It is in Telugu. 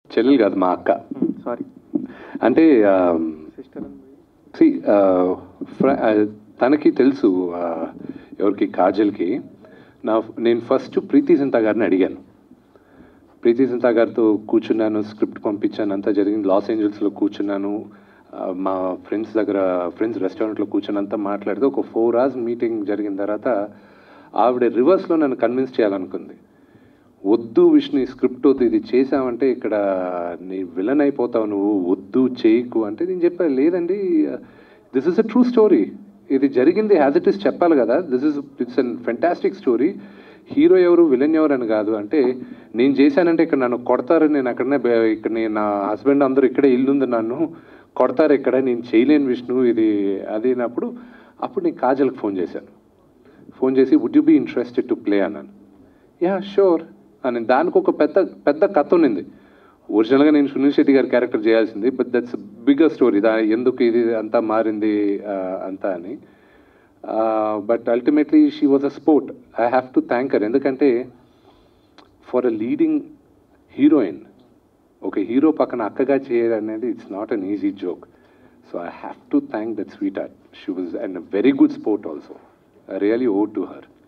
చెల్లెలు కాదు మా అక్క సారీ అంటే సిస్టర్ సి తనకి తెలుసు ఆ, ఎవరికి కాజల్కి నా నేను ఫస్ట్ ప్రీతి సింత గారిని అడిగాను ప్రీతి సింత గారితో కూర్చున్నాను స్క్రిప్ట్ పంపించాను అంతా జరిగింది లాస్ ఏంజల్స్లో కూర్చున్నాను ఆ, మా ఫ్రెండ్స్ దగ్గర ఫ్రెండ్స్ రెస్టారెంట్లో కూర్చొని అంతా మాట్లాడితే ఒక ఫోర్ అవర్స్ మీటింగ్ జరిగిన తర్వాత ఆవిడ రివర్స్లో నన్ను కన్విన్స్ చేయాలనుకుంది వద్దు విష్ణు ఈ స్క్రిప్ట్ వద్దు ఇది చేసావంటే ఇక్కడ నీ విలన్ అయిపోతావు నువ్వు వద్దు చేయకు అంటే నేను చెప్పాను లేదండి this is a true story ఇది జరిగింది యాజ్ ఇట్ ఇస్ చెప్పాలి కదా this is it's an fantastic story hero ఎవరు విలన్ ఎవరు అని కాదు అంటే నేను చేశానంటే ఇక్కడ నన్ను కొడతారు నేను అక్కడనే బే- ఇక్కడ నేను నా హస్బెండ్ అందరూ ఇక్కడే ఇల్లు ఉంది నన్ను కొడతారు ఇక్కడ నేను చేయలేను విష్ణు ఇది అది అన్నప్పుడు అప్పుడు నేను కాజల్కి ఫోన్ చేశాను ఫోన్ చేసి would you be interested to play అన్నాను యా షూర్ అని దానికి ఒక పెద్ద పెద్ద కథ ఉన్నింది ఒరిజినల్గా నేను సునీల్ శెట్టి గారి క్యారెక్టర్ చేయాల్సింది బట్ దట్స్ బిగ్గర్ స్టోరీ దా ఎందుకు ఇది అంతా మారింది ఆ, అంతా అని but ultimately she was a sport I have to thank her ఎందుకంటే ఫర్ అ లీడింగ్ హీరోయిన్ ఒక హీరో పక్కన అక్కగా చేయడం అనేది it's not an easy joke so I have to thank that sweetheart she was and very good sport also I really owe to her